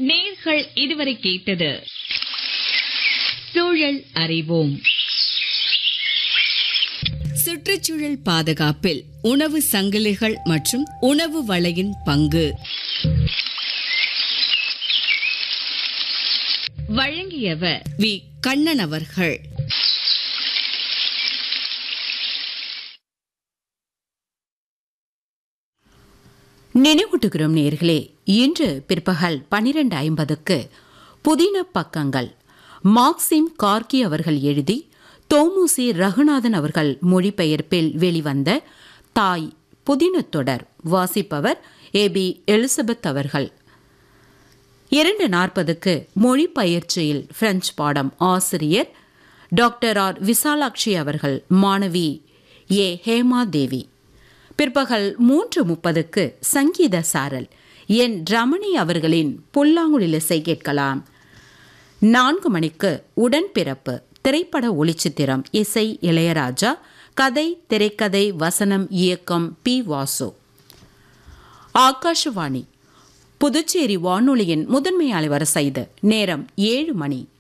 நேர்கள் இதுவரை கேட்டது சூழல் அறிவோம் சுற்றுச்சூழல் பாதுகாப்பில் உணவு சங்கிலிகள் மற்றும் உணவு வலையின் பங்கு வழங்கியவர் வி கண்ணன் அவர்கள் நினைவூட்டுகிறோம் நேர்களே இன்று பிற்பகல் பனிரெண்டு ஐம்பதுக்கு புதின பக்கங்கள் மார்க்சிம் கார்கி அவர்கள் எழுதி தோமுசி ரகுநாதன் அவர்கள் மொழிபெயர்ப்பில் வெளிவந்த தாய் புதின தொடர் வாசிப்பவர் ஏ பி எலிசபெத் அவர்கள் இரண்டு நாற்பதுக்கு மொழி பயிற்சியில் பிரெஞ்சு பாடம் ஆசிரியர் டாக்டர் ஆர் விசாலாட்சி அவர்கள் மாணவி ஏ ஹேமா தேவி பிற்பகல் மூன்று முப்பதுக்கு சங்கீத சாரல் என் ரமணி அவர்களின் புல்லாங்குழல் இசை கேட்கலாம் நான்கு மணிக்கு உடன்பிறப்பு திரைப்பட ஒளிச்சித்திரம் இசை இளையராஜா கதை திரைக்கதை வசனம் இயக்கம் பி வாசு ஆகாஷவாணி புதுச்சேரி வானொலியின் முதன்மை அலைவரிசை இது நேரம் ஏழு மணி